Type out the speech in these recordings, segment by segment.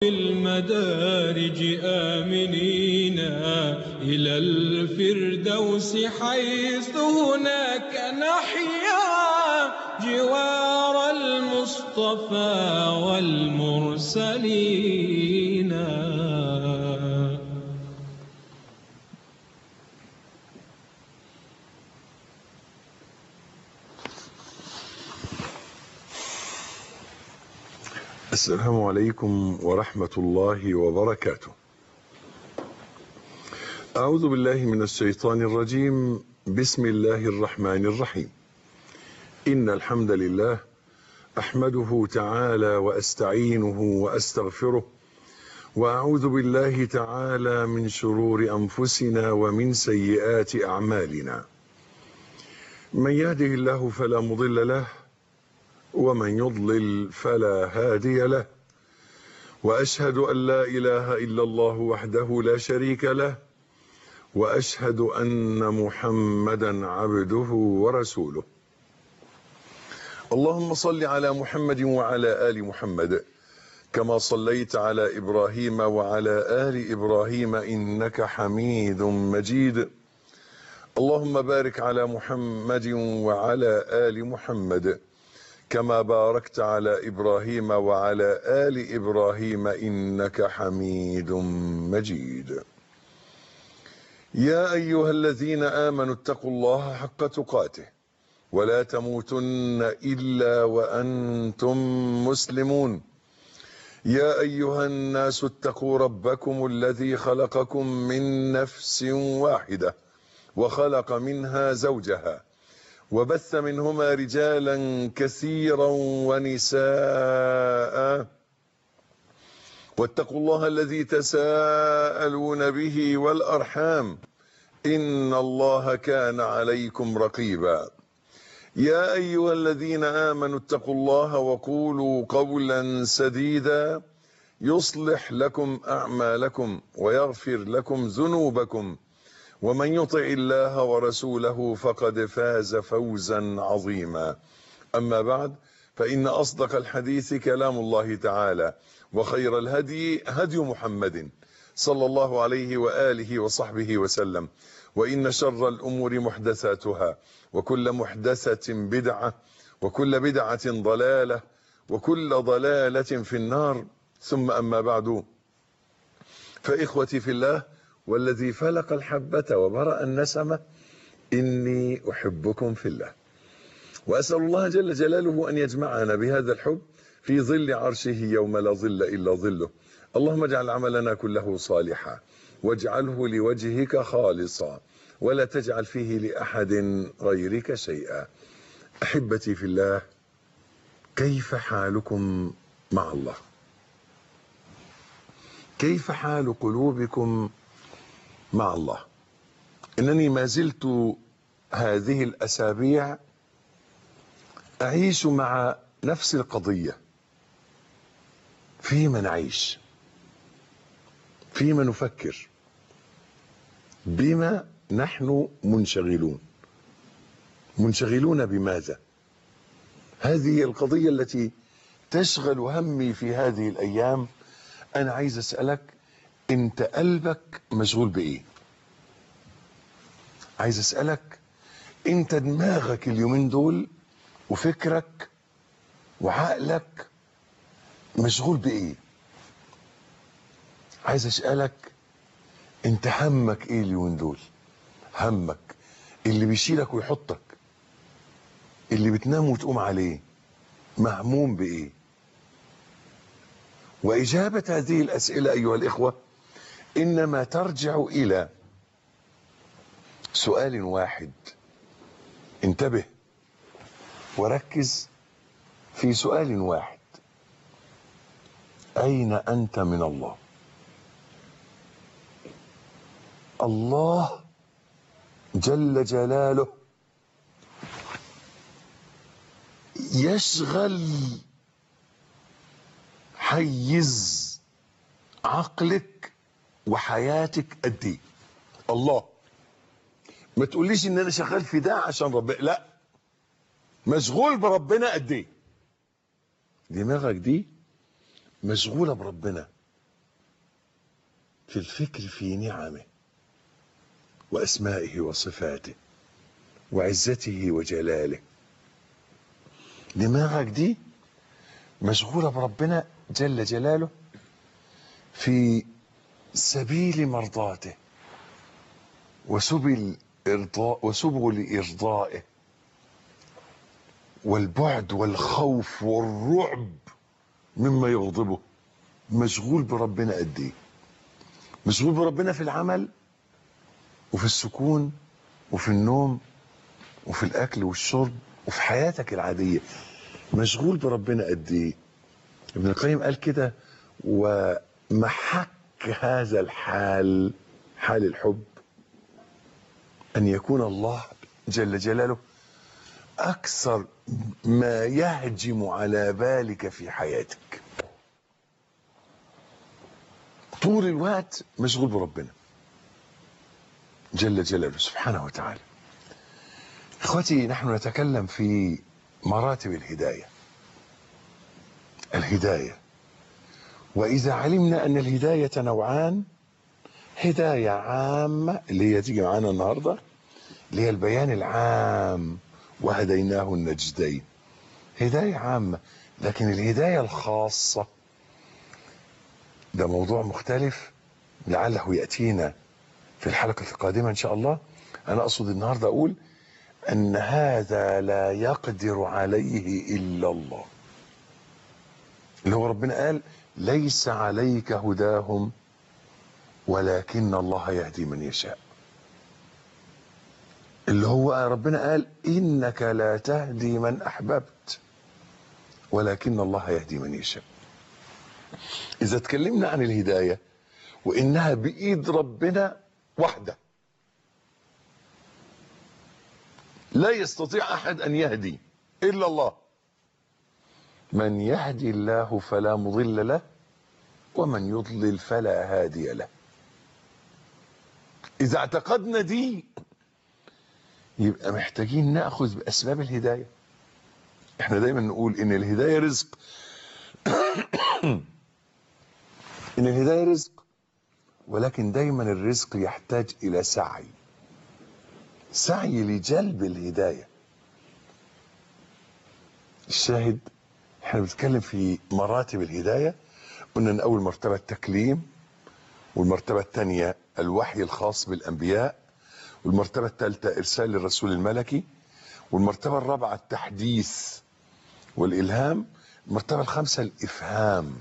المدارج آمنين إلى الفردوس حيث هناك نحيا جوار المصطفى والمرسلين السلام عليكم ورحمة الله وبركاته. أعوذ بالله من الشيطان الرجيم، بسم الله الرحمن الرحيم. إن الحمد لله أحمده تعالى وأستعينه وأستغفره وأعوذ بالله تعالى من شرور أنفسنا ومن سيئات أعمالنا. من يهده الله فلا مضل له ومن يضلل فلا هادي له واشهد ان لا اله الا الله وحده لا شريك له واشهد ان محمدا عبده ورسوله اللهم صل على محمد وعلى ال محمد كما صليت على ابراهيم وعلى ال ابراهيم انك حميد مجيد اللهم بارك على محمد وعلى ال محمد كما باركت على ابراهيم وعلى ال ابراهيم انك حميد مجيد يا ايها الذين امنوا اتقوا الله حق تقاته ولا تموتن الا وانتم مسلمون يا ايها الناس اتقوا ربكم الذي خلقكم من نفس واحده وخلق منها زوجها وبث منهما رجالا كثيرا ونساء واتقوا الله الذي تساءلون به والارحام ان الله كان عليكم رقيبا يا ايها الذين امنوا اتقوا الله وقولوا قولا سديدا يصلح لكم اعمالكم ويغفر لكم ذنوبكم ومن يطع الله ورسوله فقد فاز فوزا عظيما اما بعد فان اصدق الحديث كلام الله تعالى وخير الهدي هدي محمد صلى الله عليه واله وصحبه وسلم وان شر الامور محدثاتها وكل محدثه بدعه وكل بدعه ضلاله وكل ضلاله في النار ثم اما بعد فاخوتي في الله والذي فلق الحبة وبرأ النسمة إني أحبكم في الله وأسأل الله جل جلاله أن يجمعنا بهذا الحب في ظل عرشه يوم لا ظل إلا ظله اللهم اجعل عملنا كله صالحا واجعله لوجهك خالصا ولا تجعل فيه لأحد غيرك شيئا أحبتي في الله كيف حالكم مع الله كيف حال قلوبكم مع الله انني ما زلت هذه الاسابيع اعيش مع نفس القضيه فيما نعيش فيما نفكر بما نحن منشغلون منشغلون بماذا هذه القضيه التي تشغل همي في هذه الايام انا عايز اسالك انت قلبك مشغول بايه عايز اسالك انت دماغك اليومين دول وفكرك وعقلك مشغول بايه عايز اسالك انت همك ايه اليومين دول همك اللي بيشيلك ويحطك اللي بتنام وتقوم عليه مهموم بايه واجابه هذه الاسئله ايها الاخوه انما ترجع الى سؤال واحد انتبه وركز في سؤال واحد اين انت من الله الله جل جلاله يشغل حيز عقلك وحياتك قد ايه الله ما تقوليش ان انا شغال في ده عشان ربنا لا مشغول بربنا قد ايه دماغك دي مشغوله بربنا في الفكر في نعمه واسمائه وصفاته وعزته وجلاله دماغك دي مشغوله بربنا جل جلاله في سبيل مرضاته وسبل ارضاء وسبل ارضائه والبعد والخوف والرعب مما يغضبه مشغول بربنا قد ايه مشغول بربنا في العمل وفي السكون وفي النوم وفي الاكل والشرب وفي حياتك العاديه مشغول بربنا قد ايه ابن القيم قال كده ومحك هذا الحال حال الحب ان يكون الله جل جلاله اكثر ما يهجم على بالك في حياتك طول الوقت مشغول بربنا جل جلاله سبحانه وتعالى اخوتي نحن نتكلم في مراتب الهدايه الهدايه واذا علمنا ان الهدايه نوعان هدايه عامه اللي هي تيجي معانا النهارده اللي هي البيان العام وهديناه النجدين هدايه عامه لكن الهدايه الخاصه ده موضوع مختلف لعله ياتينا في الحلقه القادمه ان شاء الله انا اقصد النهارده اقول ان هذا لا يقدر عليه الا الله اللي هو ربنا قال ليس عليك هداهم ولكن الله يهدي من يشاء اللي هو ربنا قال انك لا تهدي من احببت ولكن الله يهدي من يشاء اذا اتكلمنا عن الهدايه وانها بايد ربنا وحده لا يستطيع احد ان يهدي الا الله من يهدي الله فلا مضل له ومن يضلل فلا هادي له اذا اعتقدنا دي يبقى محتاجين ناخذ باسباب الهدايه احنا دايما نقول ان الهدايه رزق ان الهدايه رزق ولكن دايما الرزق يحتاج الى سعي سعي لجلب الهدايه الشاهد احنا بنتكلم في مراتب الهدايه قلنا ان اول مرتبه التكليم والمرتبه الثانيه الوحي الخاص بالانبياء والمرتبه الثالثه ارسال الرسول الملكي والمرتبه الرابعه التحديث والالهام المرتبه الخامسه الافهام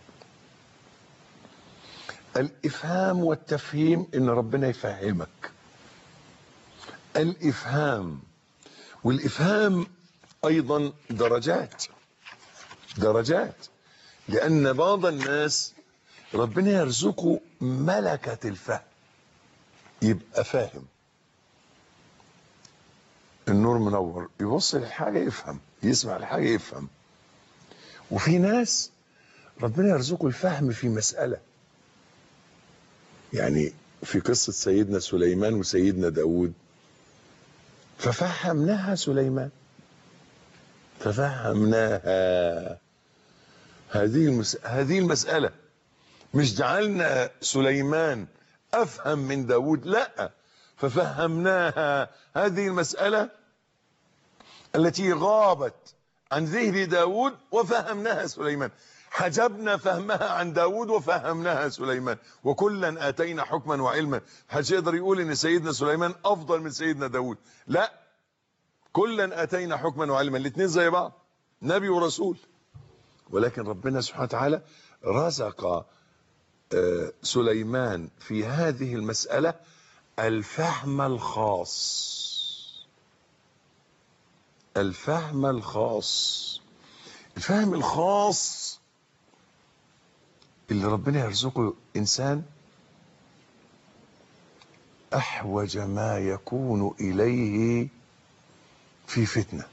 الافهام والتفهيم ان ربنا يفهمك الافهام والافهام ايضا درجات درجات لان بعض الناس ربنا يرزقه ملكه الفهم يبقى فاهم النور منور يبص للحاجه يفهم يسمع الحاجه يفهم وفي ناس ربنا يرزقه الفهم في مساله يعني في قصة سيدنا سليمان وسيدنا داود ففهمناها سليمان ففهمناها هذه المس... هذه المسألة مش جعلنا سليمان أفهم من داود لا ففهمناها هذه المسألة التي غابت عن ذهن داود وفهمناها سليمان حجبنا فهمها عن داود وفهمناها سليمان وكلا آتينا حكما وعلما محدش يقدر يقول ان سيدنا سليمان افضل من سيدنا داود لا كلا آتينا حكما وعلما الاثنين زي بعض نبي ورسول ولكن ربنا سبحانه وتعالى رزق سليمان في هذه المسألة الفهم الخاص الفهم الخاص الفهم الخاص اللي ربنا يرزقه انسان احوج ما يكون اليه في فتنه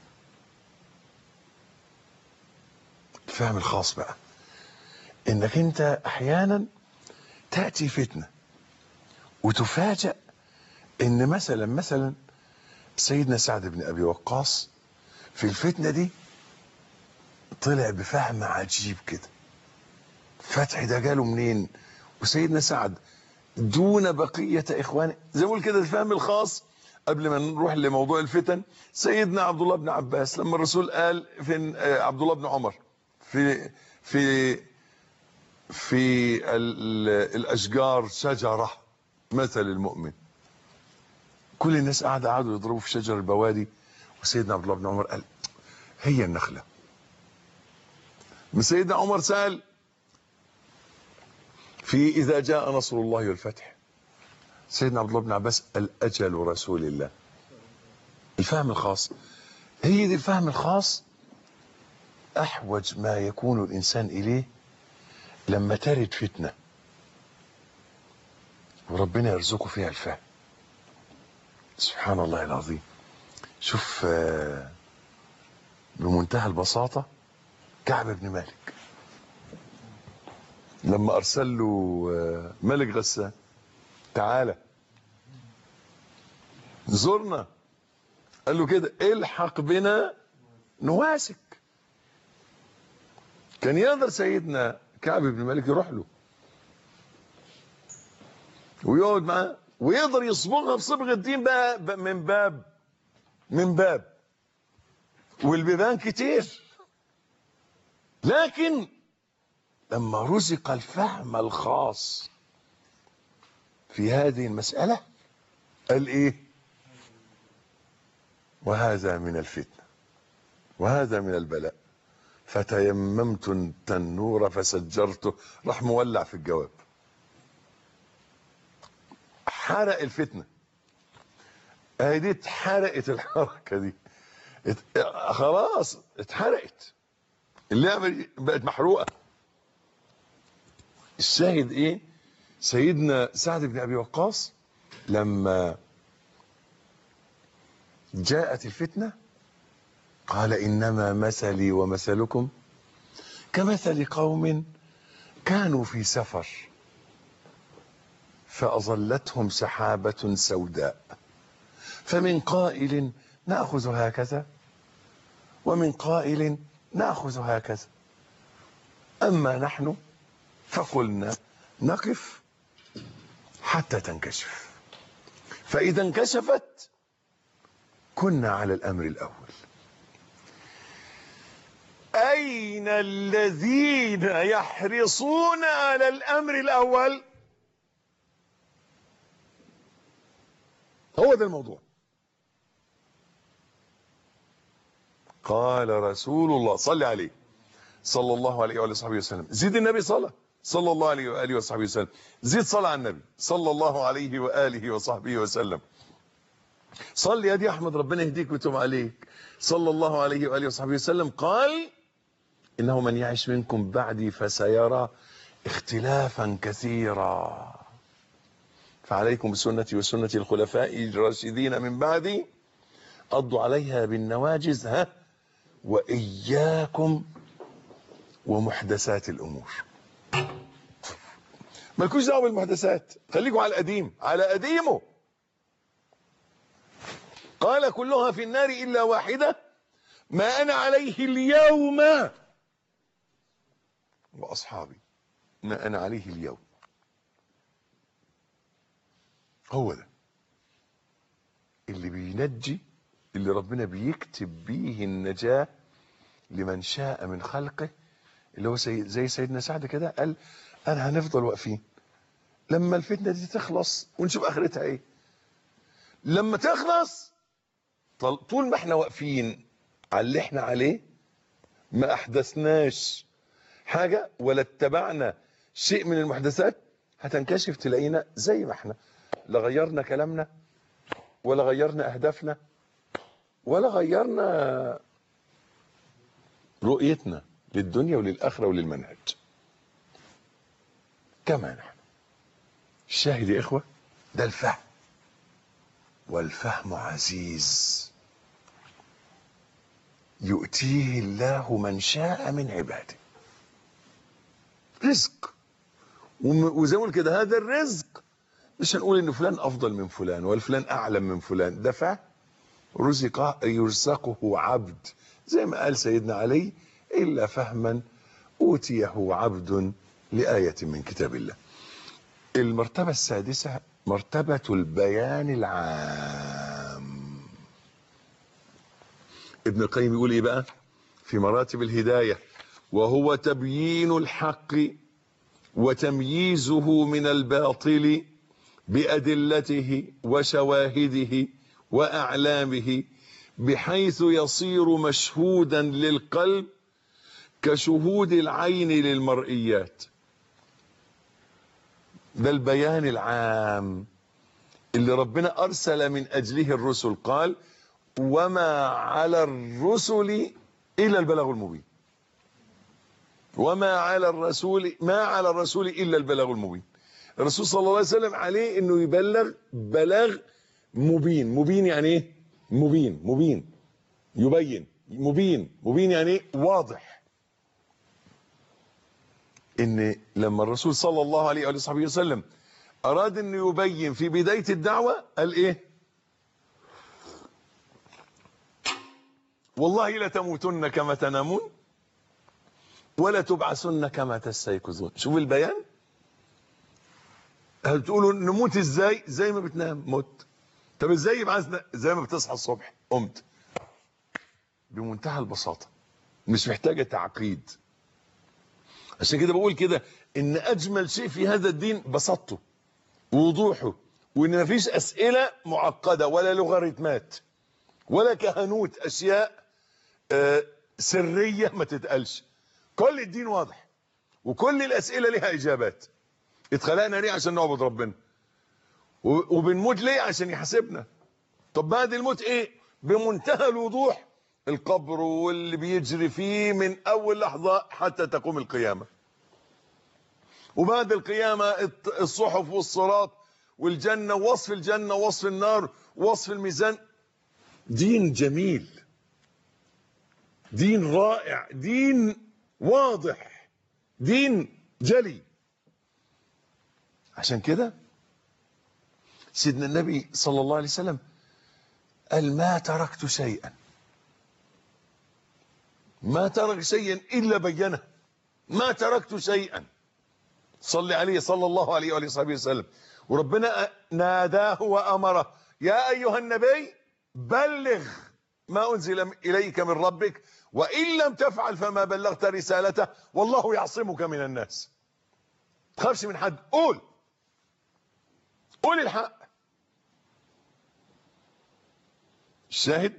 الفهم الخاص بقى انك انت احيانا تاتي فتنه وتفاجأ ان مثلا مثلا سيدنا سعد بن ابي وقاص في الفتنه دي طلع بفهم عجيب كده فتح ده جاله منين وسيدنا سعد دون بقية إخوانه زي ما بقول كده الفهم الخاص قبل ما نروح لموضوع الفتن سيدنا عبد الله بن عباس لما الرسول قال فين آه، عبد الله بن عمر في في في ال- الأشجار شجرة مثل المؤمن كل الناس قاعدة قعدوا يضربوا في شجر البوادي وسيدنا عبد الله بن عمر قال هي النخلة من سيدنا عمر سأل في إذا جاء نصر الله والفتح سيدنا عبد الله بن عباس الأجل رسول الله الفهم الخاص هي دي الفهم الخاص أحوج ما يكون الإنسان إليه لما ترد فتنة وربنا يرزقه فيها الفهم سبحان الله العظيم شوف آه، بمنتهى البساطة كعب بن مالك لما أرسل له آه، ملك غسان تعالى زرنا قال له كده الحق بنا نواسك كان يقدر سيدنا كعب بن مالك يروح له ويقعد معاه ويقدر يصبغها بصبغ الدين بقى بقى من باب من باب والبيبان كتير لكن لما رزق الفهم الخاص في هذه المسألة قال ايه وهذا من الفتنة وهذا من البلاء فتيممت التنور فسجرته راح مولع في الجواب حرق الفتنة اهي دي اتحرقت الحركة دي ات... خلاص اتحرقت اللعبة دي بقت محروقة الشاهد ايه سيدنا سعد بن ابي وقاص لما جاءت الفتنة قال انما مثلي ومثلكم كمثل قوم كانوا في سفر فأظلتهم سحابة سوداء فمن قائل نأخذ هكذا ومن قائل نأخذ هكذا أما نحن فقلنا نقف حتى تنكشف فإذا انكشفت كنا على الأمر الأول أين الذين يحرصون على الأمر الأول هو ده الموضوع قال رسول الله صلى عليه صلى الله عليه وآله وصحبه وسلم زيد النبي صلى صلى الله عليه وآله وصحبه وسلم زيد صلى على النبي صلى الله عليه وآله وصحبه وسلم صل يا دي أحمد ربنا يهديك ويتوب عليك صلى الله عليه وآله وصحبه وسلم قال إنه من يعش منكم بعدي فسيرى اختلافا كثيرا فعليكم بسنتي وسنة الخلفاء الراشدين من بعدي قضوا عليها بالنواجز ها وإياكم ومحدثات الأمور مالكوش دعوه بالمحدثات خليكم على القديم على قديمه قال كلها في النار إلا واحدة ما أنا عليه اليوم وأصحابي ما أنا عليه اليوم هو ده اللي بينجي اللي ربنا بيكتب بيه النجاة لمن شاء من خلقه اللي هو سي زي سيدنا سعد كده قال انا هنفضل واقفين لما الفتنة دي تخلص ونشوف اخرتها ايه لما تخلص طل- طول ما احنا واقفين على اللي احنا عليه ما احدثناش حاجة ولا اتبعنا شيء من المحدثات هتنكشف تلاقينا زي ما احنا لا غيرنا كلامنا ولا غيرنا اهدافنا ولا غيرنا رؤيتنا للدنيا وللآخرة وللمنهج كما نحن الشاهد يا إخوة ده الفهم والفهم عزيز يؤتيه الله من شاء من عباده رزق وم- وزي ما نقول كده هذا الرزق مش هنقول ان فلان افضل من فلان ولا فلان اعلم من فلان ده فهم رزق يرزقه عبد زي ما قال سيدنا علي إلا فهما أوتيه عبد لآية من كتاب الله المرتبة السادسة مرتبة البيان العام ابن القيم يقول ايه بقى في مراتب الهداية وهو تبيين الحق وتمييزه من الباطل بأدلته وشواهده وأعلامه بحيث يصير مشهودا للقلب كشهود العين للمرئيات ده البيان العام اللي ربنا أرسل من أجله الرسل قال وما على الرسل إلا البلاغ المبين وما على الرسول ما على الرسول إلا البلاغ المبين الرسول صلى الله عليه وسلم عليه انه يبلغ بلاغ مبين مبين يعني ايه مبين مبين يبين مبين مبين يعني ايه واضح ان لما الرسول صلى الله عليه وآله وصحبه وسلم اراد انه يبين في بداية الدعوة قال ايه والله لتموتن كما تنامون ولا تبعثن كما تستيقظون شوف البيان هتقولوا نموت ازاي زي ما بتنام مت طب ازاي يبعثنا زي ما بتصحى الصبح قمت بمنتهى البساطة مش محتاجة تعقيد عشان كده بقول كده ان اجمل شيء في هذا الدين بساطته ووضوحه وان مفيش اسئلة معقدة ولا لوغاريتمات ولا كهنوت اشياء آه سرية ما تتقالش كل الدين واضح وكل الاسئلة لها اجابات اتخلقنا ليه عشان نعبد ربنا وبنموت ليه عشان يحاسبنا طب بعد الموت ايه بمنتهى الوضوح القبر واللي بيجري فيه من اول لحظة حتى تقوم القيامة وبعد القيامة الصحف والصراط والجنة وصف الجنة وصف النار وصف الميزان دين جميل دين رائع دين واضح دين جلي عشان كده سيدنا النبي صلى الله عليه وسلم قال ما تركت شيئا ما ترك شيئا إلا بينه ما تركت شيئا صلي عليه صلى الله عليه وآله وصحبه وسلم وربنا ناداه وأمره يا أيها النبي بلغ ما أنزل إليك من ربك وإن لم تفعل فما بلغت رسالته والله يعصمك من الناس تخافش من حد قول قول الحق الشاهد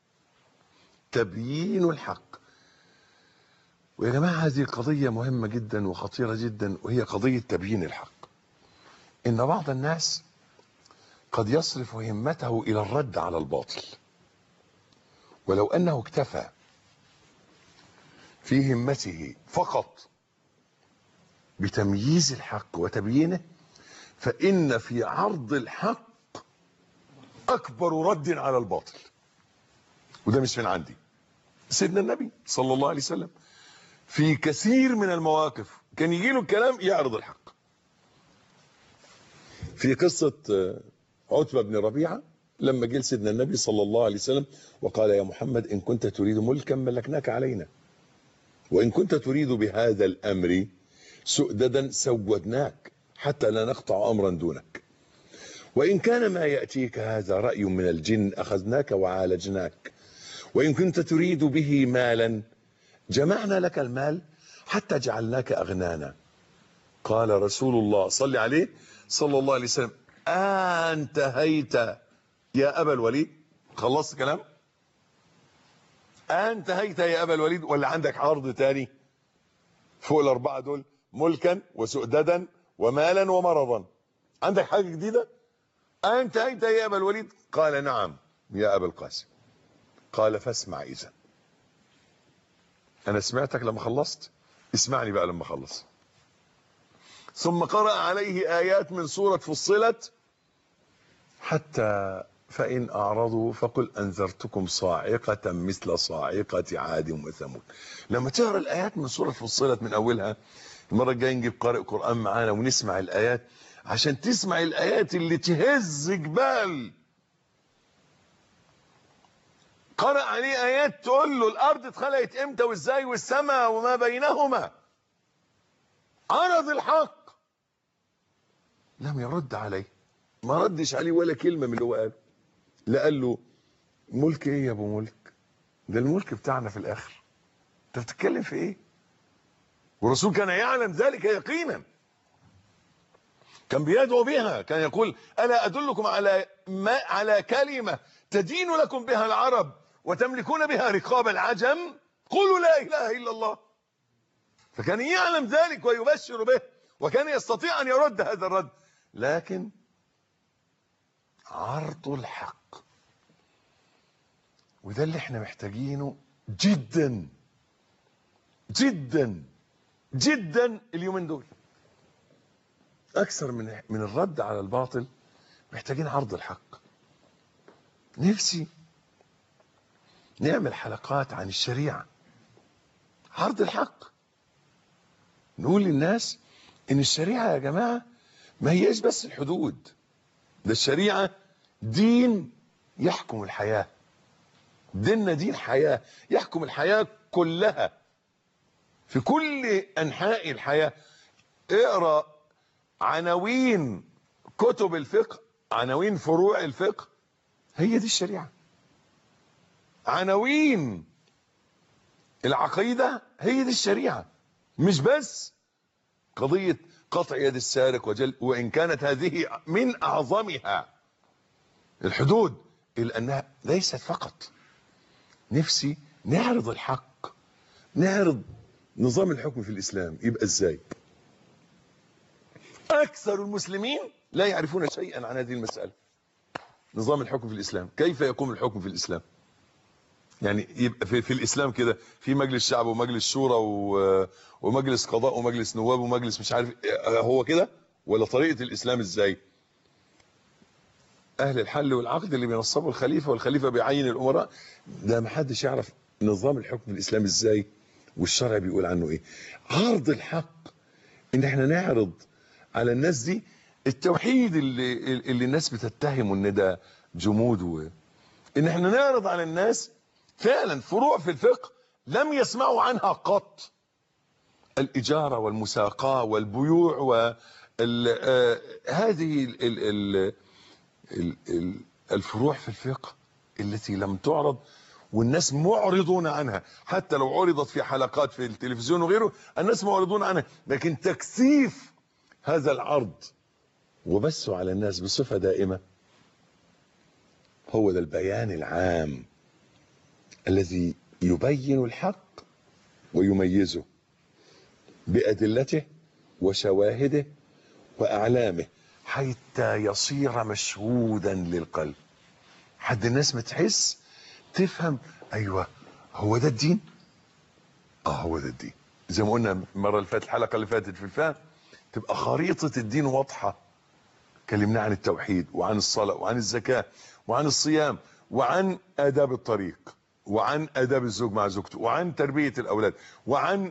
تبيين الحق ويا جماعة هذه قضية مهمة جدا وخطيرة جدا وهي قضية تبيين الحق إن بعض الناس قد يصرف همته إلى الرد على الباطل ولو أنه اكتفى في همته فقط بتمييز الحق وتبيينه فإن في عرض الحق أكبر رد على الباطل وده مش من عندي سيدنا النبي صلى الله عليه وسلم في كثير من المواقف كان يجي له الكلام يعرض الحق في قصة عتبة بن ربيعة لما جه سيدنا النبي صلى الله عليه وسلم وقال يا محمد إن كنت تريد ملكا ملكناك علينا وإن كنت تريد بهذا الأمر سؤددا سودناك حتى لا نقطع أمرا دونك وإن كان ما يأتيك هذا رأي من الجن أخذناك وعالجناك وإن كنت تريد به مالا جمعنا لك المال حتى جعلناك أغنانا قال رسول الله صل عليه صلى الله عليه وسلم أنتهيت يا أبا الوليد خلصت كلام أنتهيت يا أبا الوليد ولا عندك عرض تاني فوق الأربعة دول ملكا وسؤددا ومالا ومرضا عندك حاجة جديدة أنتهيت يا أبا الوليد قال نعم يا أبا القاسم قال فاسمع إذا أنا سمعتك لما خلصت اسمعني بقى لما خلص ثم قرأ عليه آيات من سورة فصلت حتى فإن أعرضوا فقل أنذرتكم صاعقة مثل صاعقة عاد وثمود لما تقرأ الآيات من سورة فصلت من أولها المرة الجاية نجيب قارئ قرآن معانا ونسمع الآيات عشان تسمع الآيات اللي تهز جبال قرأ عليه آيات تقول له الأرض اتخلقت إمتى وإزاي والسماء وما بينهما عرض الحق لم يرد عليه ما ردش عليه ولا كلمة من اللي هو قاله لا قال له ملك ايه يا ابو ملك ده الملك بتاعنا في الاخر انت بتتكلم في ايه والرسول كان يعلم ذلك يقينا كان بيدعو بها كان يقول الا ادلكم على ما على كلمه تدين لكم بها العرب وتملكون بها رقاب العجم قولوا لا اله الا الله فكان يعلم ذلك ويبشر به وكان يستطيع ان يرد هذا الرد لكن عرض الحق وده اللي احنا محتاجينه جدا جدا جدا اليومين دول اكثر من من الرد على الباطل محتاجين عرض الحق نفسي نعمل حلقات عن الشريعه عرض الحق نقول للناس ان الشريعه يا جماعه ما هياش بس الحدود ده الشريعه دين يحكم الحياه ديننا دين حياه يحكم الحياه كلها في كل انحاء الحياه اقرا عناوين كتب الفقه عناوين فروع الفقه هي دي الشريعه عناوين العقيده هي دي الشريعه مش بس قضيه قطع يد السارق وجل وان كانت هذه من اعظمها الحدود الا انها ليست فقط نفسي نعرض الحق نعرض نظام الحكم في الاسلام يبقى ازاي اكثر المسلمين لا يعرفون شيئا عن هذه المساله نظام الحكم في الاسلام كيف يقوم الحكم في الاسلام يعني يبقى في, في الاسلام كده في مجلس شعب ومجلس شورى و- ومجلس قضاء ومجلس نواب ومجلس مش عارف إيه، هو كده ولا طريقه الاسلام ازاي اهل الحل والعقد اللي بينصبوا الخليفه والخليفه بيعين الامراء ده ما حدش يعرف نظام الحكم في الاسلام ازاي والشرع بيقول عنه ايه عرض الحق ان احنا نعرض على الناس دي التوحيد اللي اللي الناس بتتهمه ان ده جمود و... ان احنا نعرض على الناس فعلا فروع في الفقه لم يسمعوا عنها قط الإجارة والمساقاة والبيوع و ال- آه، هذه ال- ال- ال- ال- ال- الفروع في الفقه التي لم تعرض والناس معرضون عنها حتى لو عرضت في حلقات في التلفزيون وغيره الناس معرضون عنها لكن تكثيف هذا العرض وبثه على الناس بصفة دائمة هو ده البيان العام الذي يبين الحق ويميزه بأدلته وشواهده وأعلامه حتى يصير مشهودا للقلب حد الناس ما تحس تفهم أيوة هو ده الدين اه هو ده الدين زي ما قلنا المرة اللي فاتت الحلقة اللي فاتت في الفهم تبقى خريطة الدين واضحة كلمنا عن التوحيد وعن الصلاة وعن الزكاة وعن الصيام وعن آداب الطريق وعن آداب الزوج مع زوجته وعن تربية الأولاد وعن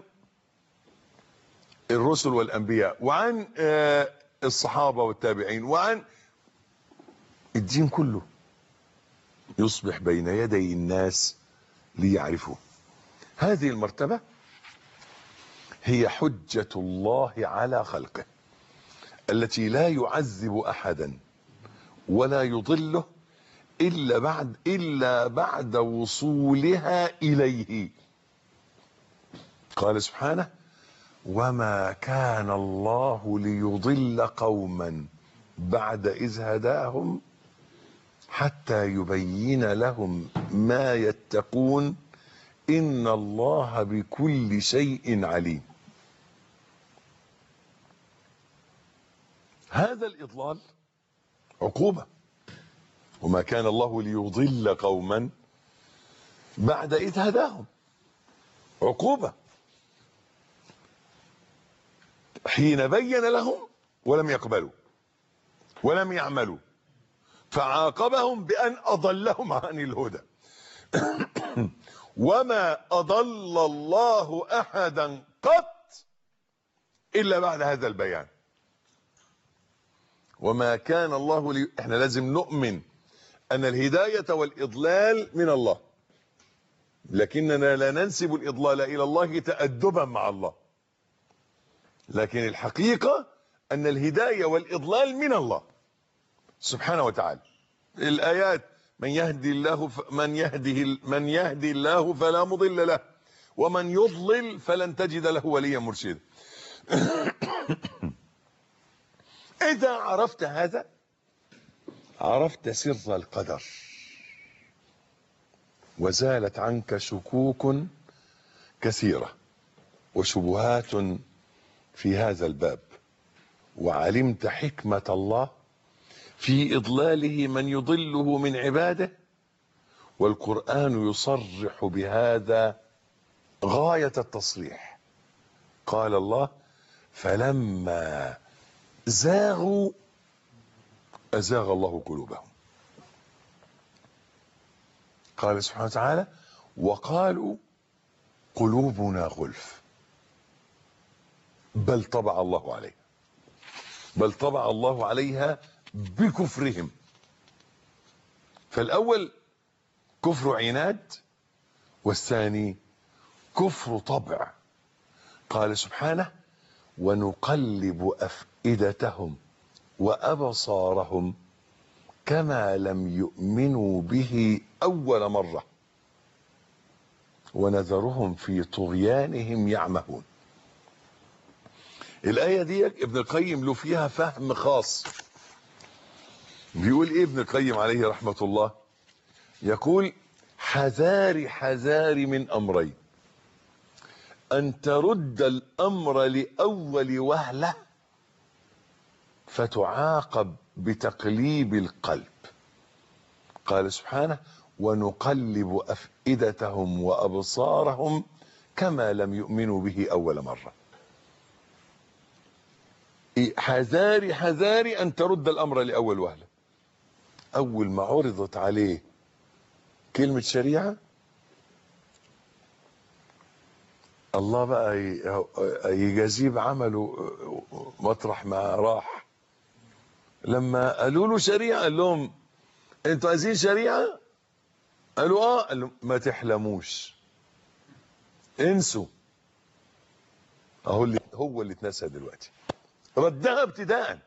الرسل والأنبياء وعن آه، الصحابة والتابعين وعن الدين كله يصبح بين يدي الناس ليعرفوه هذه المرتبة هي حجة الله على خلقه التي لا يعذب احدا ولا يضله الا بعد الا بعد وصولها اليه قال سبحانه وما كان الله ليضل قوما بعد اذ هداهم حتى يبين لهم ما يتقون ان الله بكل شيء عليم هذا الإضلال عقوبة وما كان الله ليضل قوما بعد إذ هداهم عقوبة حين بين لهم ولم يقبلوا ولم يعملوا فعاقبهم بأن أضلهم عن الهدى وما أضل الله أحدا قط إلا بعد هذا البيان وما كان الله لي... احنا لازم نؤمن ان الهداية والاضلال من الله لكننا لا ننسب الاضلال الى الله تأدبا مع الله لكن الحقيقة أن الهداية والإضلال من الله سبحانه وتعالى الآيات من يهدي الله ف... من يهده من يهدي الله فلا مضل له ومن يضلل فلن تجد له وليا مرشدا إذا عرفت هذا عرفت سر القدر وزالت عنك شكوك كثيرة وشبهات في هذا الباب وعلمت حكمة الله في إضلاله من يضله من عباده والقرآن يصرح بهذا غاية التصريح قال الله فلما زاغوا أزاغ الله قلوبهم قال سبحانه وتعالى وقالوا قلوبنا غلف بل طبع الله عليها بل طبع الله عليها بكفرهم فالأول كفر عناد والثاني كفر طبع قال سبحانه ونقلب أفئدتهم وأبصارهم كما لم يؤمنوا به أول مرة ونذرهم في طغيانهم يعمهون الآية دي ابن القيم له فيها فهم خاص بيقول ايه ابن القيم عليه رحمة الله يقول حذاري حذاري من أمرين أن ترد الأمر لأول وهلة فتعاقب بتقليب القلب قال سبحانه ونقلب أفئدتهم وأبصارهم كما لم يؤمنوا به أول مرة حذاري حذاري أن ترد الأمر لأول وهلة أول ما عرضت عليه كلمة شريعة الله بقى يجازيه بعمله مطرح ما راح لما قالوا له شريعة قال لهم انتوا عايزين شريعة قالوا اه قال لهم ما تحلموش انسوا اهو اللي هو اللي اتنسى دلوقتي ردها ابتداء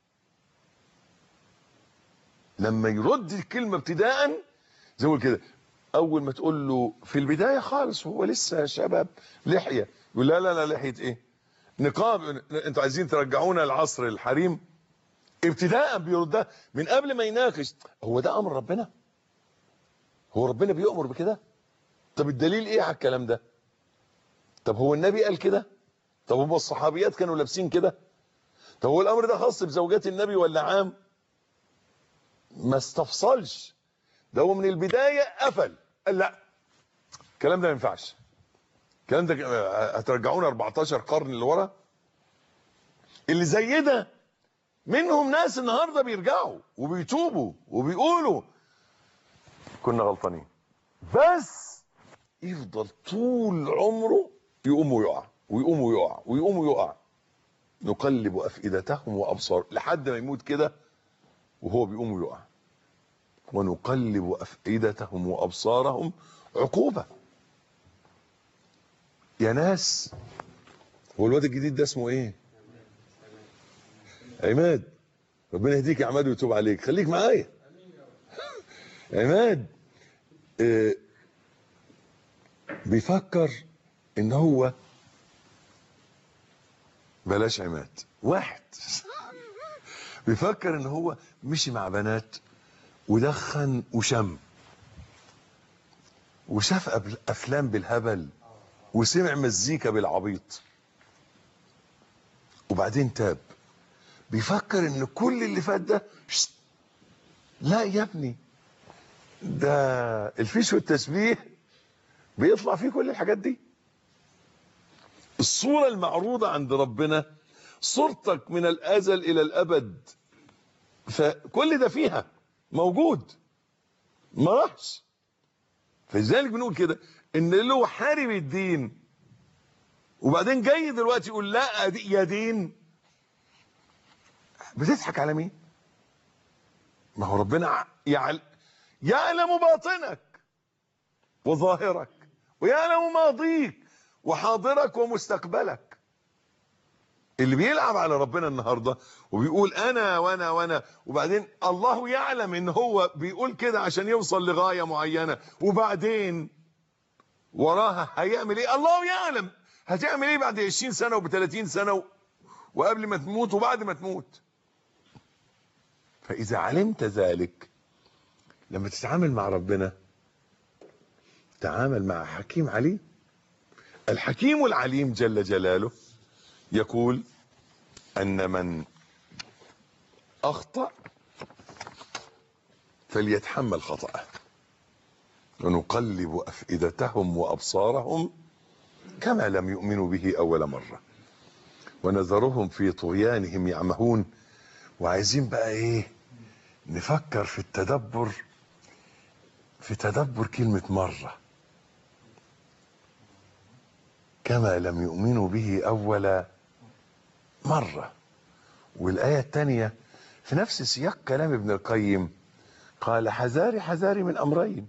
لما يرد الكلمة ابتداء زي ما كده اول ما تقول له في البداية خالص هو لسه شباب لحية يقول لا لا لا لحية ايه نقاب انتوا عايزين ترجعونا العصر الحريم ابتداء بيردها من قبل ما يناقش هو ده امر ربنا هو ربنا بيأمر بكده طب الدليل ايه على الكلام ده طب هو النبي قال كده طب هم الصحابيات كانوا لابسين كده طب هو الامر ده خاص بزوجات النبي ولا عام ما استفصلش ده هو من البداية قفل قال لا الكلام ده ما ينفعش الكلام ده هترجعونا 14 قرن لورا اللي زي ده منهم ناس النهارده بيرجعوا وبيتوبوا وبيقولوا كنا غلطانين بس يفضل طول عمره يقوم ويقع ويقوم ويقع ويقوم ويقع نقلب افئدتهم وابصار لحد ما يموت كده وهو بيقوم ويقع ونقلب افئدتهم وابصارهم عقوبه يا ناس هو الواد الجديد ده اسمه ايه عماد ربنا يهديك يا عماد ويتوب عليك خليك معايا عماد آه بيفكر ان هو بلاش عماد واحد بيفكر ان هو مشي مع بنات ودخن وشم وشاف افلام بالهبل وسمع مزيكا بالعبيط وبعدين تاب بيفكر ان كل اللي فات ده شت. لا يا ابني ده الفيش والتسبيح بيطلع فيه كل الحاجات دي الصورة المعروضة عند ربنا صورتك من الازل الى الابد فكل ده فيها موجود ما راحش فلذلك بنقول كده ان له حارب الدين وبعدين جاي دلوقتي يقول لا يا دين بتضحك على مين ما هو ربنا يعلم, يعلم باطنك وظاهرك ويعلم ماضيك وحاضرك ومستقبلك اللي بيلعب على ربنا النهارده وبيقول انا وانا وانا وبعدين الله يعلم ان هو بيقول كده عشان يوصل لغايه معينه وبعدين وراها هيعمل ايه الله يعلم هتعمل ايه بعد 20 سنه وب 30 سنه و... وقبل ما تموت وبعد ما تموت فاذا علمت ذلك لما تتعامل مع ربنا تعامل مع حكيم عليم الحكيم العليم جل جلاله يقول ان من اخطا فليتحمل خطأه ونقلب افئدتهم وابصارهم كما لم يؤمنوا به اول مره ونذرهم في طغيانهم يعمهون وعايزين بقى ايه نفكر في التدبر في تدبر كلمه مره كما لم يؤمنوا به اول مره والايه الثانيه في نفس سياق كلام ابن القيم قال حذاري حذاري من امرين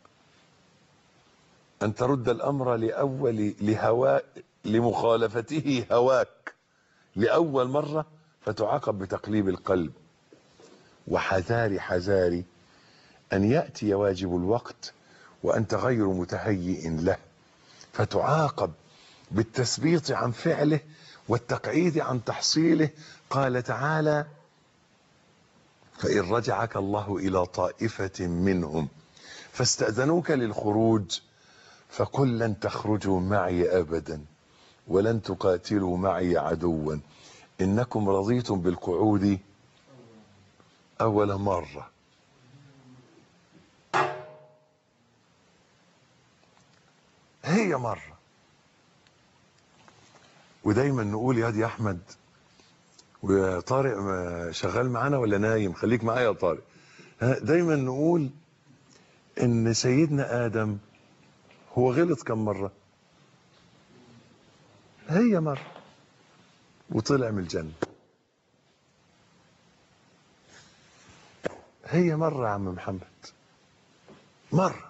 أن ترد الأمر لأول لهواء لمخالفته هواك لأول مرة فتعاقب بتقليب القلب وحذاري حذاري أن يأتي واجب الوقت وأنت غير متهيئ له فتعاقب بالتثبيط عن فعله والتقعيد عن تحصيله قال تعالى فإن رجعك الله إلى طائفة منهم فاستأذنوك للخروج فقل لن تخرجوا معي ابدا ولن تقاتلوا معي عدوا انكم رضيتم بالقعود اول مره هي مره ودايما نقول يا دي احمد ويا طارق شغال معانا ولا نايم خليك معايا يا طارق دايما نقول ان سيدنا ادم هو غلط كم مرة هي مرة وطلع من الجنة هي مرة يا عم محمد مرة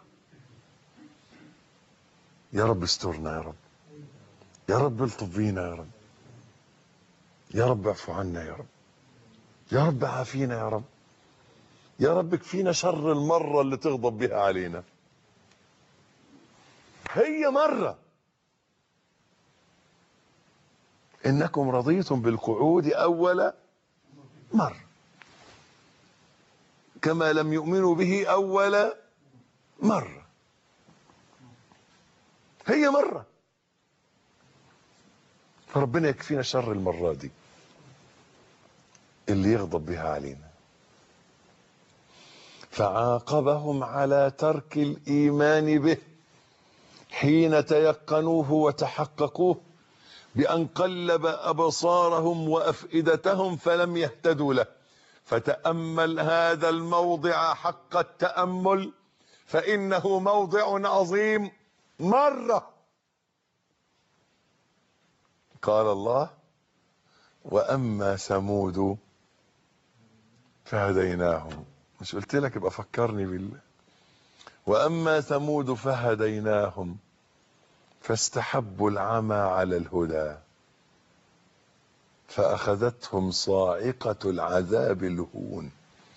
يا رب استرنا يا رب يا رب الطف بينا يا رب يا رب اعفو عنا يا رب يا رب عافينا يا رب يا رب اكفينا شر المرة اللي تغضب بها علينا هي مرة إنكم رضيتم بالقعود أول مرة كما لم يؤمنوا به أول مرة هي مرة فربنا يكفينا شر المرة دي اللي يغضب بها علينا فعاقبهم على ترك الإيمان به حين تيقنوه وتحققوه بأن قلب أبصارهم وأفئدتهم فلم يهتدوا له فتأمل هذا الموضع حق التأمل فإنه موضع عظيم مرة قال الله وأما ثمود فهديناهم مش قلت لك يبقى فكرني بالله واما ثمود فهديناهم فاستحبوا العمى على الهدى فاخذتهم صاعقه العذاب الهون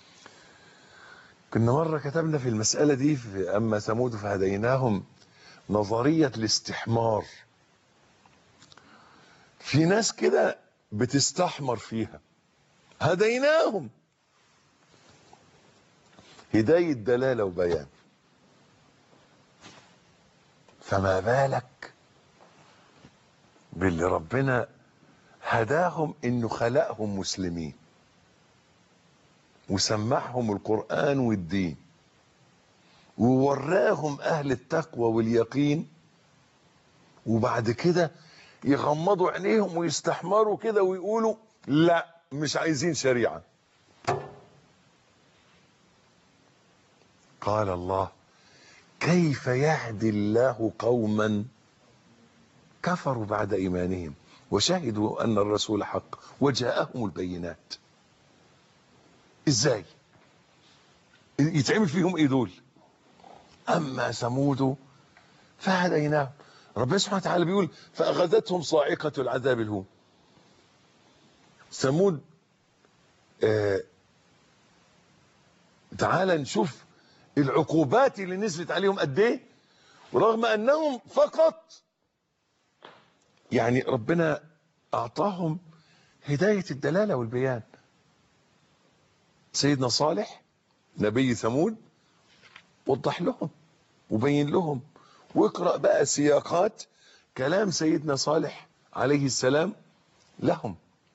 كنا مره كتبنا في المساله دي في اما ثمود فهديناهم نظريه الاستحمار في ناس كده بتستحمر فيها هديناهم هدايه دلاله وبيان فما بالك باللي ربنا هداهم انه خلقهم مسلمين وسمعهم القرآن والدين ووراهم اهل التقوى واليقين وبعد كده يغمضوا عينيهم ويستحمروا كده ويقولوا لا مش عايزين شريعة قال الله كيف يهدي الله قوما كفروا بعد ايمانهم وشهدوا ان الرسول حق وجاءهم البينات ازاي يتعمل فيهم ايه دول اما ثمود فهديناهم ربنا سبحانه وتعالى بيقول فاخذتهم صاعقه العذاب الهون ثمود آه تعال نشوف العقوبات اللي نزلت عليهم قد ايه ورغم انهم فقط يعني ربنا اعطاهم هدايه الدلاله والبيان سيدنا صالح نبي ثمود وضح لهم وبين لهم واقرا بقى سياقات كلام سيدنا صالح عليه السلام لهم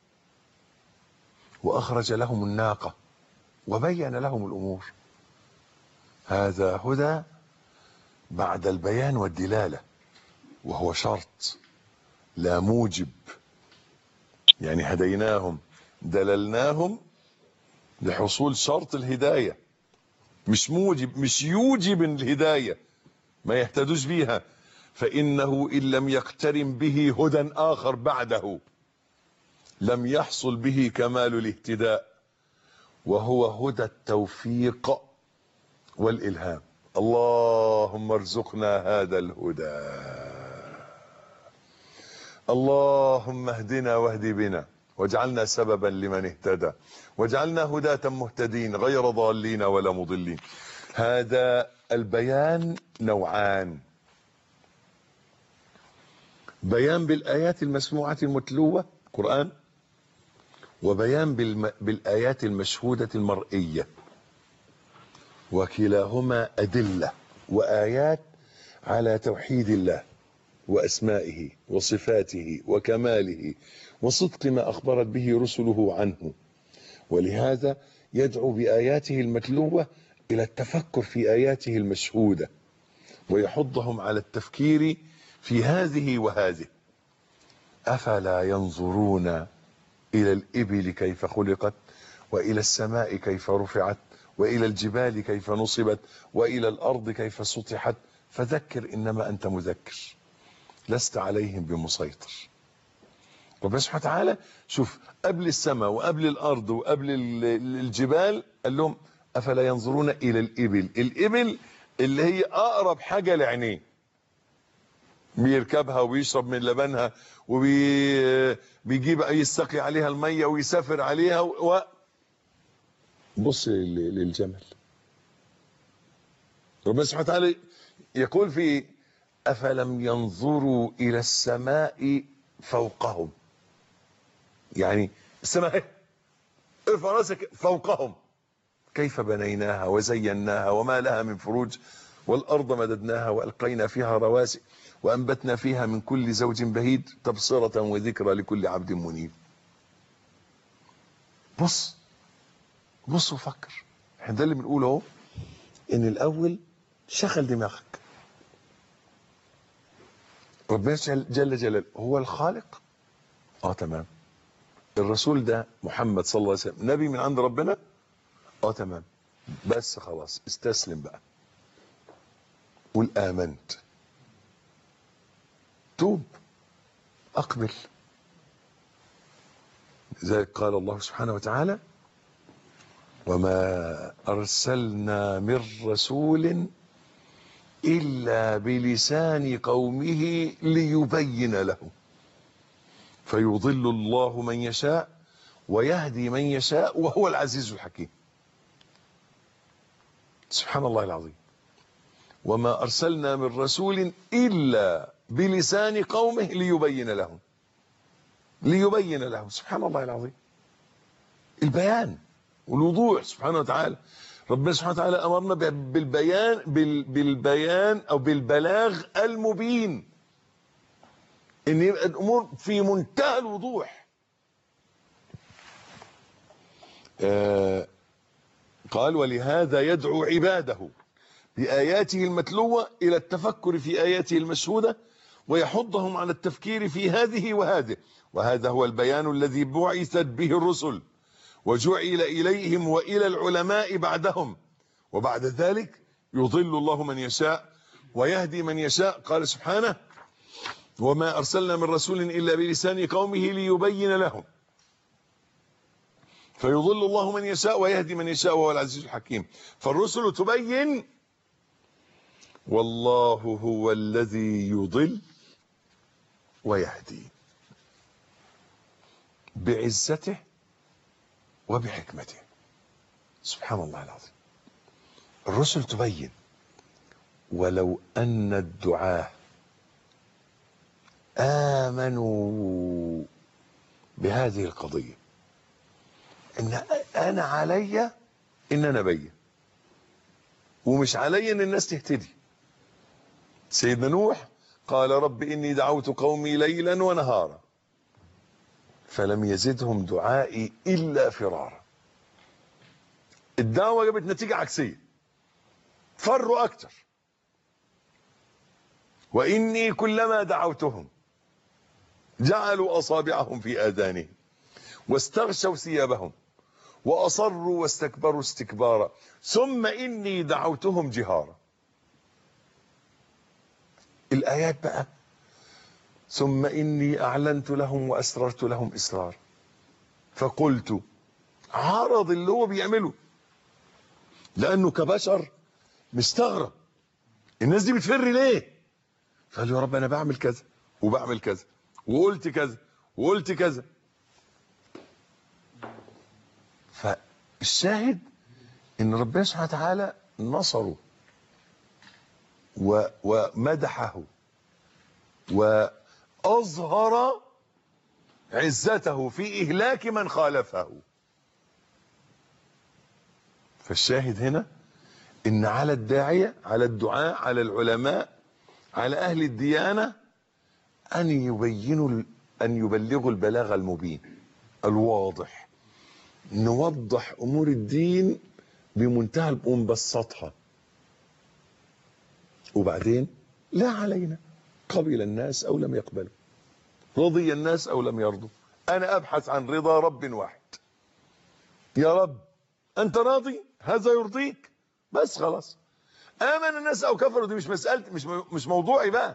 واخرج لهم الناقه وبين لهم الامور هذا هدى بعد البيان والدلاله وهو شرط لا موجب يعني هديناهم دللناهم لحصول شرط الهدايه مش موجب مش يوجب الهدايه ما يهتدوش بيها فانه ان لم يقترن به هدى اخر بعده لم يحصل به كمال الاهتداء وهو هدى التوفيق والالهام اللهم ارزقنا هذا الهدى اللهم اهدنا واهد بنا واجعلنا سببا لمن اهتدى واجعلنا هداة مهتدين غير ضالين ولا مضلين هذا البيان نوعان بيان بالآيات المسموعة المتلوة قرآن وبيان بالم... بالآيات المشهودة المرئية وكلاهما أدلة وآيات على توحيد الله وأسمائه وصفاته وكماله وصدق ما أخبرت به رسله عنه ولهذا يدعو بآياته المتلوة إلى التفكر في آياته المشهودة ويحضهم على التفكير في هذه وهذه أفلا ينظرون إلى الإبل كيف خلقت وإلى السماء كيف رفعت وإلى الجبال كيف نصبت وإلى الأرض كيف سطحت فذكر إنما أنت مذكر لست عليهم بمسيطر ربنا سبحانه وتعالى شوف قبل السماء وقبل الارض وقبل الجبال قال لهم افلا ينظرون الى الابل الابل اللي هي اقرب حاجه لعينيه بيركبها وبيشرب من لبنها وبيجيب يستقي عليها الميه ويسافر عليها و... بص للجمل ربنا سبحانه وتعالى يقول في افلم ينظروا الى السماء فوقهم يعني السماء ارفع راسك فوقهم كيف بنيناها وزيناها وما لها من فروج والارض مددناها والقينا فيها رواسي وانبتنا فيها من كل زوج بهيج تبصره وذكرى لكل عبد منيب بص بص وفكر احنا ده اللي بنقوله اهو ان الاول شغل دماغك ربنا جل جلاله هو الخالق اه تمام الرسول ده محمد صلى الله عليه وسلم نبي من عند ربنا اه تمام بس خلاص استسلم بقى قول امنت توب اقبل لذلك قال الله سبحانه وتعالى وما ارسلنا من رسول الا بلسان قومه ليبين لهم فيضل الله من يشاء ويهدي من يشاء وهو العزيز الحكيم سبحان الله العظيم وما ارسلنا من رسول الا بلسان قومه ليبين لهم ليبين لهم سبحان الله العظيم البيان والوضوح سبحانه وتعالى ربنا سبحانه وتعالى امرنا بالبيان بالبيان او بالبلاغ المبين ان يبقى الامور في منتهى الوضوح آه قال ولهذا يدعو عباده بآياته المتلوة إلى التفكر في آياته المشهودة ويحضهم على التفكير في هذه وهذه وهذا هو البيان الذي بعثت به الرسل وجعل إليهم وإلى العلماء بعدهم وبعد ذلك يضل الله من يشاء ويهدي من يشاء قال سبحانه وما أرسلنا من رسول إلا بلسان قومه ليبين لهم فيضل الله من يشاء ويهدي من يشاء وهو العزيز الحكيم فالرسل تبين والله هو الذي يضل ويهدي بعزته وبحكمته سبحان الله العظيم الرسل تبين ولو أن الدعاة آمنوا بهذه القضية إن أنا علي إن أنا أبين ومش علي إن الناس تهتدي سيدنا نوح قال رب إني دعوت قومي ليلا ونهارا فلم يزدهم دعائي إلا فرارا الدعوة جابت نتيجة عكسية فروا أكتر وإني كلما دعوتهم جعلوا أصابعهم في آذانهم واستغشوا ثيابهم وأصروا واستكبروا استكبارا ثم إني دعوتهم جهارا الآيات بقى ثم إني أعلنت لهم وأسررت لهم إسرار فقلت عرض اللي هو بيعمله لأنه كبشر مستغرب الناس دي بتفر ليه فقال له يا رب أنا بعمل كذا وبعمل كذا وقلت كذا وقلت كذا فالشاهد ان ربنا سبحانه وتعالى نصره و ومدحه واظهر عزته في اهلاك من خالفه فالشاهد هنا ان على الداعيه على الدعاء على العلماء على اهل الديانه ان يبينوا ان يبلغوا البلاغ المبين الواضح نوضح امور الدين بمنتهى ونبسطها وبعدين لا علينا قبل الناس او لم يقبلوا رضي الناس او لم يرضوا انا ابحث عن رضا رب واحد يا رب انت راضي هذا يرضيك بس خلاص امن الناس او كفروا دي مش مسألتي مش مش موضوعي بقى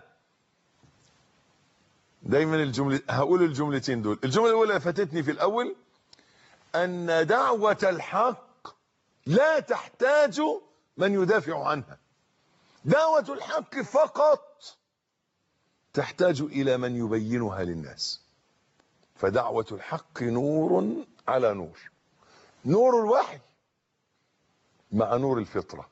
دايما الجملة هقول الجملتين دول الجملة الاولى فاتتني في الاول ان دعوة الحق لا تحتاج من يدافع عنها دعوة الحق فقط تحتاج الى من يبينها للناس فدعوة الحق نور على نور نور الوحي مع نور الفطرة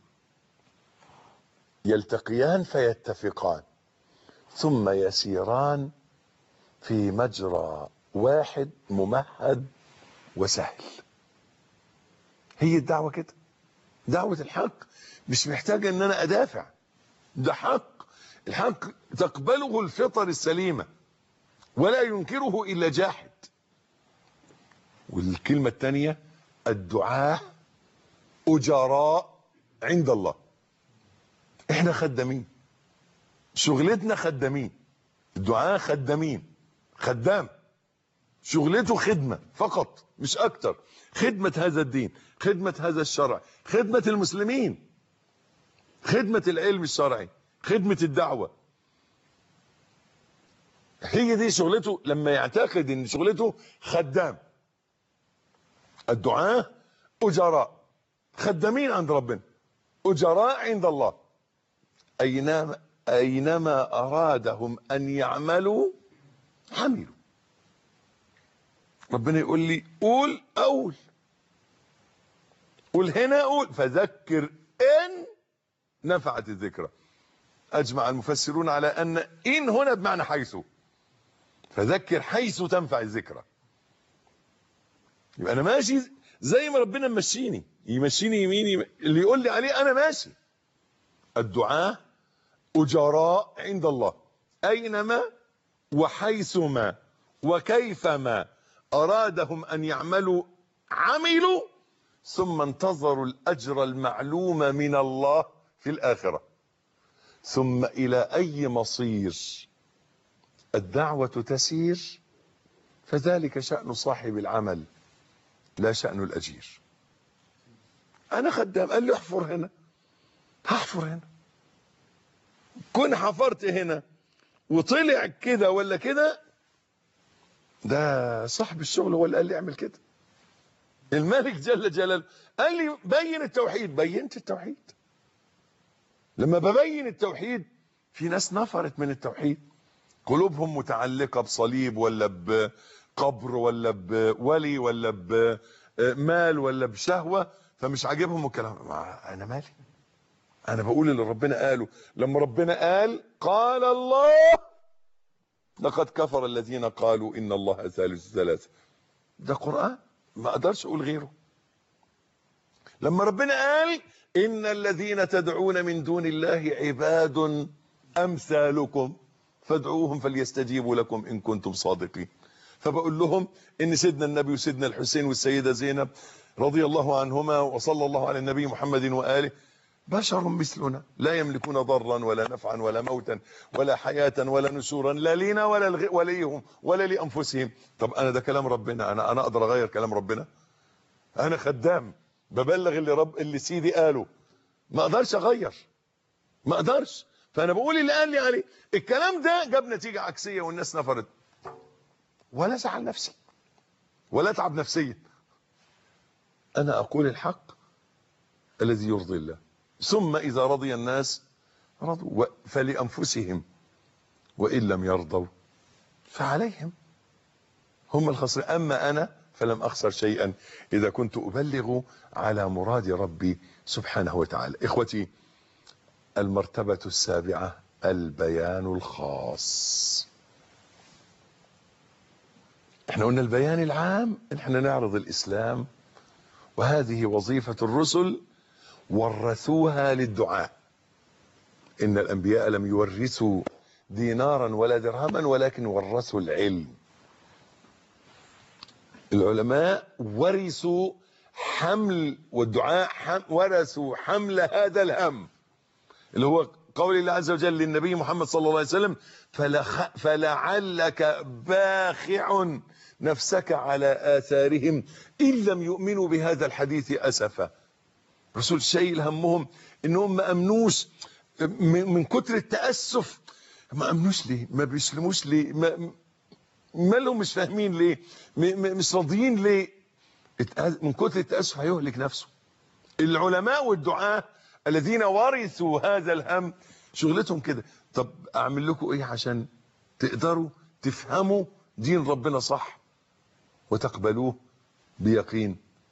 يلتقيان فيتفقان ثم يسيران في مجرى واحد ممهد وسهل هي الدعوة كده دعوة الحق مش محتاجة ان انا ادافع ده حق الحق تقبله الفطر السليمة ولا ينكره الا جاحد والكلمة الثانية الدعاء اجراء عند الله احنا خدامين شغلتنا خدامين الدعاء خدامين خدام شغلته خدمة فقط مش اكتر خدمة هذا الدين خدمة هذا الشرع خدمة المسلمين خدمة العلم الشرعي خدمة الدعوة هي دي شغلته لما يعتقد ان شغلته خدام الدعاء اجراء خدامين عند ربنا اجراء عند الله اينما اينما ارادهم ان يعملوا عملوا ربنا يقول لي قول اقول قول هنا قول فذكر ان نفعت الذكرى اجمع المفسرون على ان ان هنا بمعنى حيث فذكر حيث تنفع الذكرى يبقى انا ماشي زي ما ربنا ممشيني يمشيني يميني اللي يقول لي عليه انا ماشي الدعاء اجراء عند الله اينما وحيثما وكيفما ارادهم ان يعملوا عملوا ثم انتظروا الاجر المعلوم من الله في الاخره ثم الى اي مصير الدعوه تسير فذلك شان صاحب العمل لا شان الاجير انا خدام قال لي احفر هنا هحفر هنا كن حفرت هنا وطلع كده ولا كده ده صاحب الشغل هو اللي قال لي اعمل كده الملك جل جلاله قال لي بين التوحيد بينت التوحيد لما ببين التوحيد في ناس نفرت من التوحيد قلوبهم متعلقة بصليب ولا بقبر ولا بولي ولا بمال ولا بشهوة فمش عاجبهم الكلام ما انا مالي انا بقول اللي ربنا قاله لما ربنا قال قال الله لقد كفر الذين قالوا ان الله ثالث ثلاثة ده قرآن ما اقدرش اقول غيره لما ربنا قال ان الذين تدعون من دون الله عباد امثالكم فادعوهم فليستجيبوا لكم ان كنتم صادقين فبقول لهم ان سيدنا النبي وسيدنا الحسين والسيدة زينب رضي الله عنهما وصلى الله على النبي محمد وآله بشر مثلنا لا يملكون ضرا ولا نفعا ولا موتا ولا حياة ولا نشورا لا لينا ولا لغ... ولا ليهم ولا لأنفسهم طب أنا ده كلام ربنا أنا أنا أقدر أغير كلام ربنا أنا خدام ببلغ اللي رب اللي سيدي قاله ما أقدرش أغير ما أقدرش فأنا بقول اللي قال لي عليه الكلام ده جاب نتيجة عكسية والناس نفرت ولا زعل نفسي ولا اتعب نفسيا انا اقول الحق الذي يرضي الله ثم اذا رضي الناس رضوا فلانفسهم وان لم يرضوا فعليهم هم الخاسرين اما انا فلم اخسر شيئا اذا كنت ابلغ على مراد ربي سبحانه وتعالى اخوتي المرتبه السابعه البيان الخاص احنا قلنا البيان العام احنا نعرض الاسلام وهذه وظيفة الرسل ورثوها للدعاء ان الانبياء لم يورثوا دينارا ولا درهما ولكن ورثوا العلم العلماء ورثوا حمل والدعاء حم ورثوا حمل هذا الهم اللي هو قول الله عز وجل للنبي محمد صلى الله عليه وسلم فلخ فلعلك باخع نفسك على آثارهم إن لم يؤمنوا بهذا الحديث أسفا رسول شايل همهم إنهم ما أمنوش من كتر التأسف ما أمنوش ليه ما بيسلموش ليه ما مالهم مش فاهمين ليه مش راضيين ليه من كتر التأسف هيهلك نفسه العلماء والدعاة الذين ورثوا هذا الهم شغلتهم كده طب اعمل لكم ايه عشان تقدروا تفهموا دين ربنا صح وتقبلوه بيقين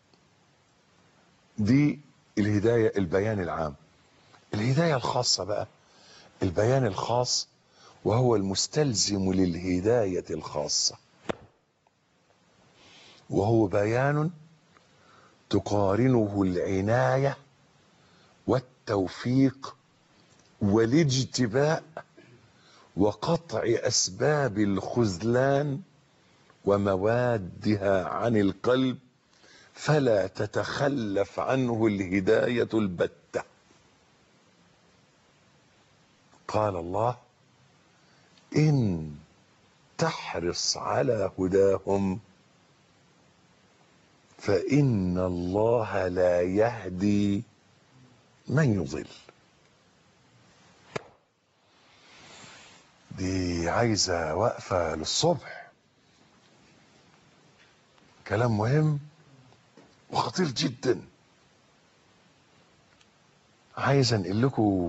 دي الهداية البيان العام الهداية الخاصة بقى البيان الخاص وهو المستلزم للهداية الخاصة وهو بيان تقارنه العناية والتوفيق والاجتباء وقطع أسباب الخذلان وموادها عن القلب فلا تتخلف عنه الهداية البتة قال الله إن تحرص على هداهم فإن الله لا يهدي من يضل دي عايزة وقفة للصبح كلام مهم وخطير جدا عايز انقل لكم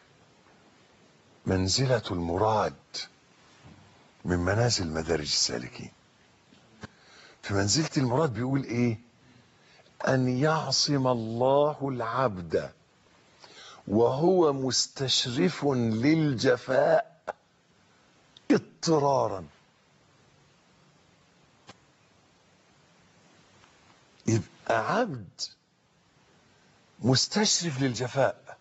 منزلة المراد من منازل مدارج السالكين في منزلة المراد بيقول ايه ان يعصم الله العبد وهو مستشرف للجفاء اضطرارا يبقى عبد مستشرف للجفاء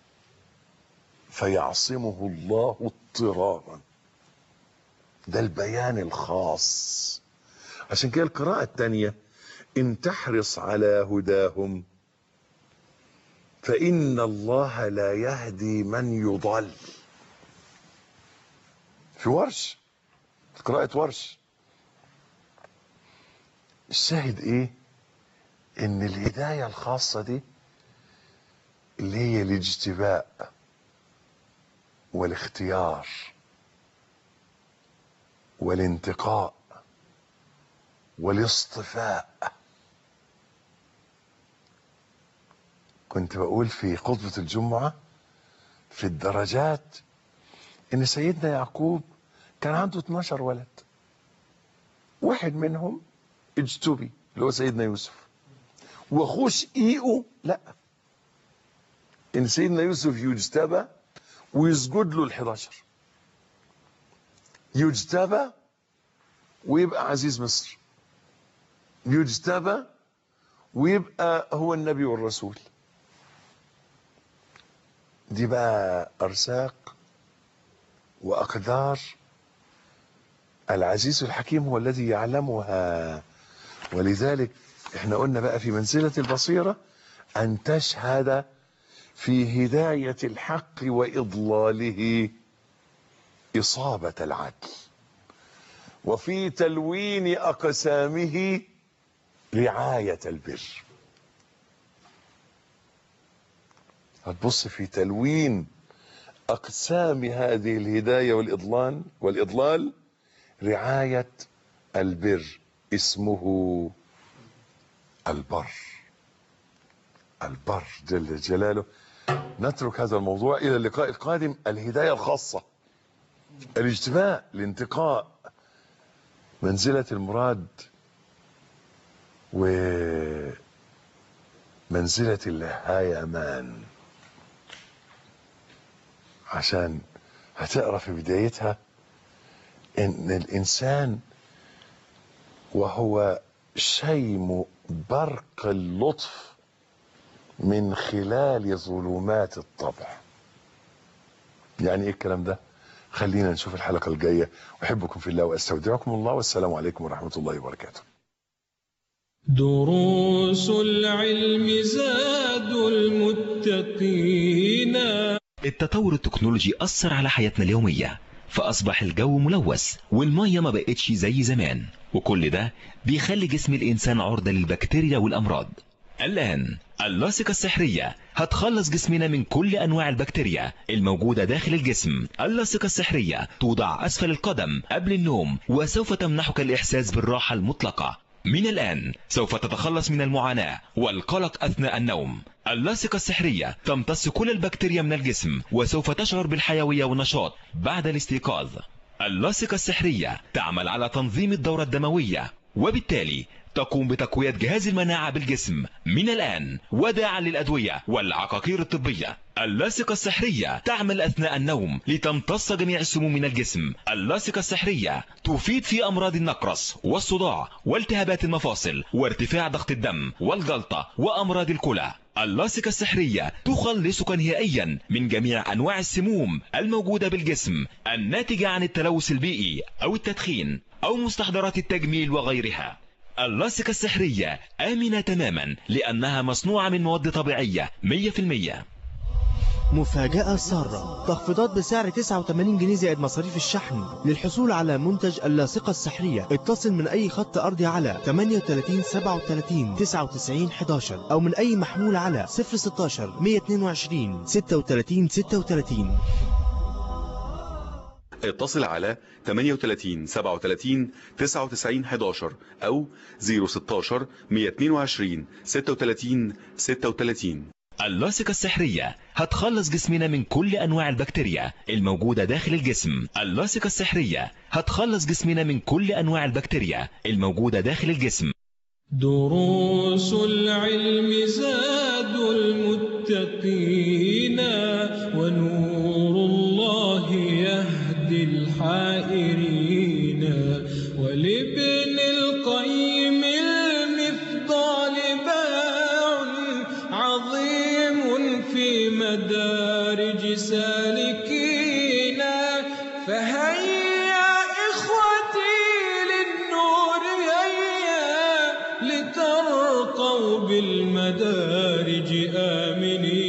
فيعصمه الله اضطرارا ده البيان الخاص عشان كده القراءة الثانية ان تحرص على هداهم فإن الله لا يهدي من يضل في ورش في قراءة ورش الشاهد ايه ان الهداية الخاصة دي اللي هي الاجتباء والاختيار والانتقاء والاصطفاء كنت بقول في خطبة الجمعة في الدرجات ان سيدنا يعقوب كان عنده 12 ولد واحد منهم اجتبي اللي هو سيدنا يوسف واخوه شقيقه لا ان سيدنا يوسف يجتبى ويسجد له ال11 يجتبى ويبقى عزيز مصر يجتبى ويبقى هو النبي والرسول دي بقى ارزاق واقدار العزيز الحكيم هو الذي يعلمها ولذلك احنا قلنا بقى في منزلة البصيرة ان تشهد في هداية الحق واضلاله اصابة العدل وفي تلوين اقسامه رعاية البر هتبص في تلوين اقسام هذه الهداية والاضلال والاضلال رعاية البر اسمه البر البر جل جلاله نترك هذا الموضوع الى اللقاء القادم الهداية الخاصة الاجتماع الانتقاء منزلة المراد ومنزلة اللهاية امان عشان هتقرا في بدايتها ان الانسان وهو شيم برق اللطف من خلال ظلمات الطبع يعني ايه الكلام ده خلينا نشوف الحلقة الجاية احبكم في الله واستودعكم الله والسلام عليكم ورحمة الله وبركاته دروس العلم زاد المتقين التطور التكنولوجي أثر على حياتنا اليومية فأصبح الجو ملوث والمية ما بقتش زي زمان وكل ده بيخلي جسم الإنسان عرضة للبكتيريا والأمراض الآن اللاصقة السحرية هتخلص جسمنا من كل أنواع البكتيريا الموجودة داخل الجسم اللاصقة السحرية توضع أسفل القدم قبل النوم وسوف تمنحك الإحساس بالراحة المطلقة من الآن سوف تتخلص من المعاناة والقلق أثناء النوم اللاصقة السحرية تمتص كل البكتيريا من الجسم وسوف تشعر بالحيوية والنشاط بعد الاستيقاظ اللاصقة السحرية تعمل على تنظيم الدورة الدموية وبالتالي تقوم بتقوية جهاز المناعة بالجسم من الآن وداعا للأدوية والعقاقير الطبية اللاصقة السحرية تعمل أثناء النوم لتمتص جميع السموم من الجسم اللاصقة السحرية تفيد في أمراض النقرس والصداع والتهابات المفاصل وارتفاع ضغط الدم والجلطة وأمراض الكلى اللاصقة السحرية تخلصك نهائيا من جميع أنواع السموم الموجودة بالجسم الناتجة عن التلوث البيئي أو التدخين أو مستحضرات التجميل وغيرها اللاصقة السحرية آمنة تماما لأنها مصنوعة من مواد طبيعية 100% مفاجأة سارة تخفيضات بسعر 89 جنيه زائد مصاريف الشحن للحصول على منتج اللاصقة السحرية اتصل من أي خط أرضي على 38 37 99 11 أو من أي محمول على 016 122 36 36 اتصل على 38 37 99 11 أو 016 122 36 36 اللاصقة السحرية هتخلص جسمنا من كل أنواع البكتيريا الموجودة داخل الجسم اللاصقة السحرية هتخلص جسمنا من كل أنواع البكتيريا الموجودة داخل الجسم دروس العلم زاد المتقين ونور الله يهدي الحائرين ولابن القيم المفضال باع عظيم في مدارج سالكين فهيا إخوتي للنور هيا لترقوا بالمدارج آمنين